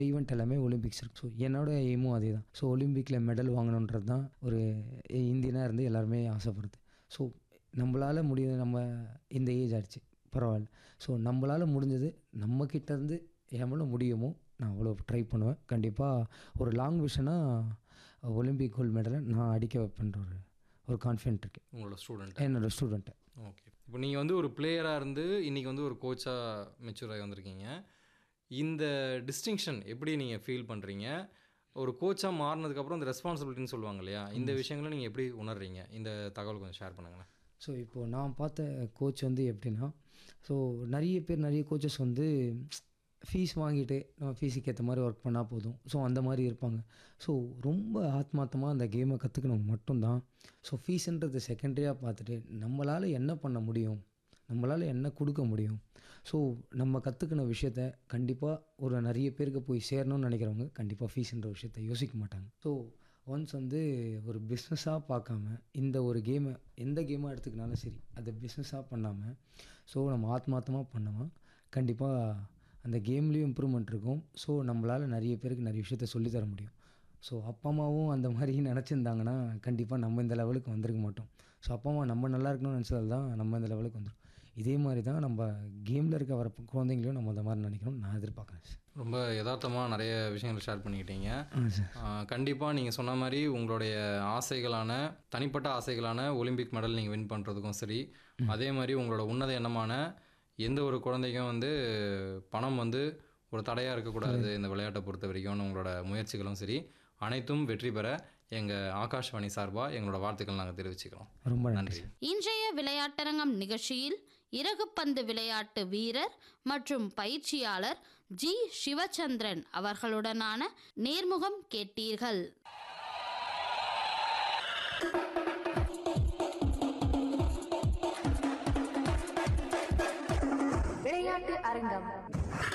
event எல்லாமே Olympics இருக்கு so என்னோட எய்மும் அதே தான் ஸோ ஒலிம்பிக்கில் மெடல் வாங்கணுன்றது தான் ஒரு இந்தியனாக இருந்து எல்லாருமே ஆசைப்படுது ஸோ நம்மளால் முடியுது நம்ம இந்த ஏஜ் ஆயிடுச்சு பரவாயில்ல ஸோ நம்மளால் முடிஞ்சது நம்மக்கிட்ட இருந்து எவ்வளோ முடியுமோ நான் அவ்வளோ ட்ரை பண்ணுவேன் கண்டிப்பாக ஒரு லாங் விஷனாக ஒலிம்பிக் கோல்டு மெடலை நான் அடிக்க வைப்பேன்ற ஒரு ஒரு கான்ஃபிடென்ட் இருக்குது உங்களோட ஸ்டூடெண்ட் என்னோடய ஸ்டூடெண்ட்டை ஓகே இப்போ நீங்கள் வந்து ஒரு பிளேயராக இருந்து இன்றைக்கி வந்து ஒரு கோச்சாக மெச்சூர் ஆகி வந்திருக்கீங்க இந்த டிஸ்டிங்ஷன் எப்படி நீங்கள் ஃபீல் பண்ணுறீங்க ஒரு கோச்சாக மாறினதுக்கப்புறம் இந்த ரெஸ்பான்சிபிலிட்டின்னு சொல்லுவாங்க இல்லையா இந்த விஷயங்களை நீங்கள் எப்படி உணர்றீங்க இந்த தகவல் கொஞ்சம் ஷேர் பண்ணுங்களேன் ஸோ இப்போது நான் பார்த்த கோச் வந்து எப்படின்னா ஸோ நிறைய பேர் நிறைய கோச்சஸ் வந்து ஃபீஸ் வாங்கிட்டு நம்ம ஃபீஸுக்கு ஏற்ற மாதிரி ஒர்க் பண்ணால் போதும் ஸோ அந்த மாதிரி இருப்பாங்க ஸோ ரொம்ப ஆத்மார்த்தமாக அந்த கேமை கற்றுக்கணும் மட்டும்தான் ஸோ ஃபீஸுன்றது செகண்டரியாக பார்த்துட்டு நம்மளால் என்ன பண்ண முடியும் நம்மளால் என்ன கொடுக்க முடியும் ஸோ நம்ம கற்றுக்கின விஷயத்த கண்டிப்பாக ஒரு நிறைய பேருக்கு போய் சேரணும்னு நினைக்கிறவங்க கண்டிப்பாக ஃபீஸ்ன்ற விஷயத்த யோசிக்க மாட்டாங்க ஸோ ஒன்ஸ் வந்து ஒரு பிஸ்னஸாக பார்க்காம இந்த ஒரு கேமை எந்த கேமாக எடுத்துக்கினாலும் சரி அதை பிஸ்னஸாக பண்ணாமல் ஸோ நம்ம ஆத்மார்த்தமாக பண்ணோமா கண்டிப்பாக அந்த கேம்லேயும் இம்ப்ரூவ்மெண்ட் இருக்கும் ஸோ நம்மளால் நிறைய பேருக்கு நிறைய விஷயத்த சொல்லித் தர முடியும் ஸோ அப்பா அம்மாவும் அந்த மாதிரி நினச்சிருந்தாங்கன்னா கண்டிப்பாக நம்ம இந்த லெவலுக்கு வந்திருக்க மாட்டோம் ஸோ அப்பா அம்மா நம்ம நல்லா இருக்கணும்னு நினச்சதால் தான் நம்ம இந்த லெவலுக்கு வந்துடும் இதே மாதிரி தான் நம்ம கேமில் இருக்க வர குழந்தைங்களையும் நம்ம அந்த மாதிரி நினைக்கணும் நான் எதிர்பார்க்குறேன் சார் ரொம்ப யதார்த்தமாக நிறைய விஷயங்கள் ஷேர் பண்ணிக்கிட்டீங்க ஆ சார் கண்டிப்பாக நீங்கள் சொன்ன மாதிரி உங்களுடைய ஆசைகளான தனிப்பட்ட ஆசைகளான ஒலிம்பிக் மெடல் நீங்கள் வின் பண்ணுறதுக்கும் சரி அதே மாதிரி உங்களோட உன்னத எண்ணமான எந்த ஒரு குழந்தைக்கும் வந்து பணம் வந்து ஒரு தடையாக இருக்கக்கூடாது இந்த விளையாட்டை பொறுத்த வரைக்கும்னு உங்களோட முயற்சிகளும் சரி அனைத்தும் வெற்றி பெற எங்கள் ஆகாஷ்வாணி சார்பாக எங்களோட வாழ்த்துக்கள் நாங்கள் தெரிவிச்சுக்கிறோம் ரொம்ப நன்றி நன்றி இன்றைய விளையாட்டரங்கம் நிகழ்ச்சியில் இறகுப்பந்து விளையாட்டு வீரர் மற்றும் பயிற்சியாளர் ஜி சிவச்சந்திரன் அவர்களுடனான நேர்முகம் கேட்டீர்கள் விளையாட்டு அரங்கம்